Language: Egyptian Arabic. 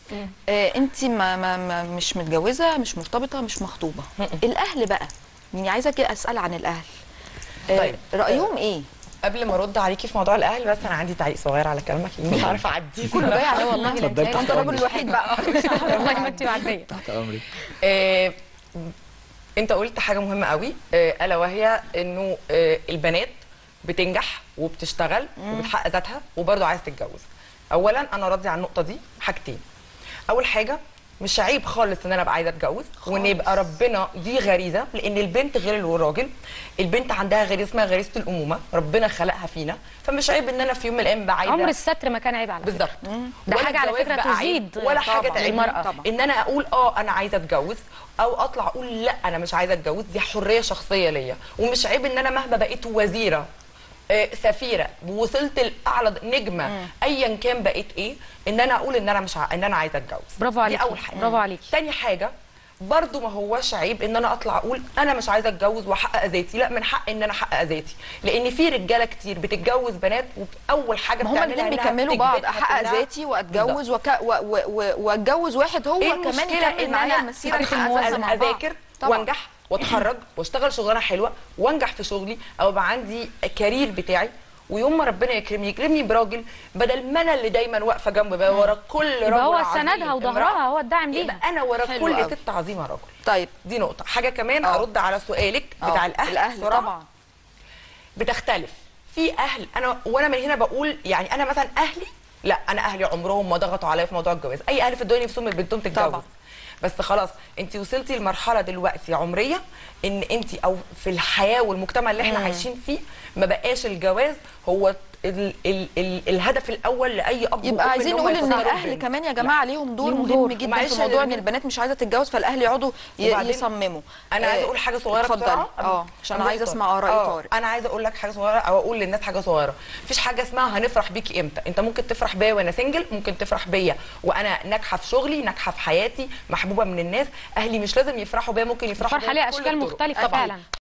آه انت ما, ما, ما مش متجوزه مش مرتبطه مش مخطوبه الاهل بقى يعني عايزه كده اسال عن الاهل آه طيب. رايهم ايه قبل ما ارد عليكي في موضوع الاهل بس انا عندي تعليق صغير على كلامك اللي مش عارفه اعديه كله بايع عليه والله اتفضلي. انت الراجل الوحيد بقى والله ما انت معديه تحت امرك آه، انت قلت حاجه مهمه قوي آه، الا وهي انه آه، البنات بتنجح وبتشتغل وبتحقق ذاتها وبرضه عايز تتجوز اولا انا راضيه عن النقطه دي حاجتين اول حاجه مش عيب خالص ان انا ابقى عايزه اتجوز وان يبقى ربنا دي غريزه لان البنت غير الراجل البنت عندها غريزه اسمها غريزه الامومه ربنا خلقها فينا فمش عيب ان انا في يوم من الايام ابقى عايزه عمر الستر ما كان عيب على فكرة. بالظبط ده ولا حاجة على الجواز فكرة بقى عيب تزيد ولا حاجه طبعاً. تعيب المرأة. طبعاً. ان انا اقول اه انا عايزه اتجوز او اطلع اقول لا انا مش عايزه اتجوز دي حريه شخصيه ليا ومش عيب ان انا مهما بقيت وزيره آه، سفيره وصلت لاعلى نجمه ايا كان بقيت ايه ان انا اقول ان انا مش ع... ان انا عايزه اتجوز برافو عليكي. دي اول حاجه برافو عليكي. تاني حاجه برضو ما هوش عيب ان انا اطلع اقول انا مش عايزه اتجوز واحقق ذاتي لا من حق ان انا احقق ذاتي لان في رجاله كتير بتتجوز بنات واول حاجه ما هما بتعملها الاثنين إنها بيكملوا بعض بتجبرها احقق كلها. ذاتي واتجوز وك... و... و... و... واتجوز واحد هو ايه كمان المشكله يكمل ان معايا انا المسيره فكرة نحقق الموازنة ذاتنا مع بعض. اذاكر طبعاً. وانجح واتخرج واشتغل شغلانه حلوه وانجح في شغلي او يبقى عندي كارير بتاعي ويوم ما ربنا يكرمني يكرمني براجل بدل ما انا اللي دايما واقفه جنب بقى ورا كل رجل يبقى هو عظيم سندها وظهرها امرأة، هو الداعم يبقى ليها انا ورا حلو كل قوي. ست عظيمه رجل طيب دي نقطه حاجه كمان آه. ارد على سؤالك بتاع آه، الاهل الاهل بسرعة. طبعا بتختلف في اهل انا وانا من هنا بقول يعني انا مثلا اهلي لا انا اهلي عمرهم ما ضغطوا عليا في موضوع الجواز اي اهل في الدنيا نفسهم من بنتهم تتجوز طبعا. بس خلاص انت وصلتي لمرحله دلوقتي عمريه ان انت او في الحياه والمجتمع اللي احنا عايشين فيه ما بقاش الجواز هو ال ال ال الهدف الاول لاي اب يبقى وأم عايزين هم نقول ان يفكروا الاهل البنت. كمان يا جماعه ليهم دور ليهم مهم دور. جدا معلش في موضوع ان البنت- البنات مش عايزه تتجوز فالاهل يقعدوا ي- وبعدين يصمموا انا آه، عايزه اقول حاجه صغيره اتفضلي بسرعه اه عشان أنا عايزه نقطة. اسمع اراء آه، طارق انا عايزه اقول لك حاجه صغيره او اقول للناس حاجه صغيره مفيش حاجه اسمها هنفرح بيكي امتى انت ممكن تفرح بيا وانا سنجل ممكن تفرح بيا وانا ناجحه في شغلي ناجحه في حياتي محبوبه من الناس اهلي مش لازم يفرحوا بيا ممكن يفرحوا الفرحه بيا ليها بكل اشكال الطرق. مختلفه طبعاً. فعلا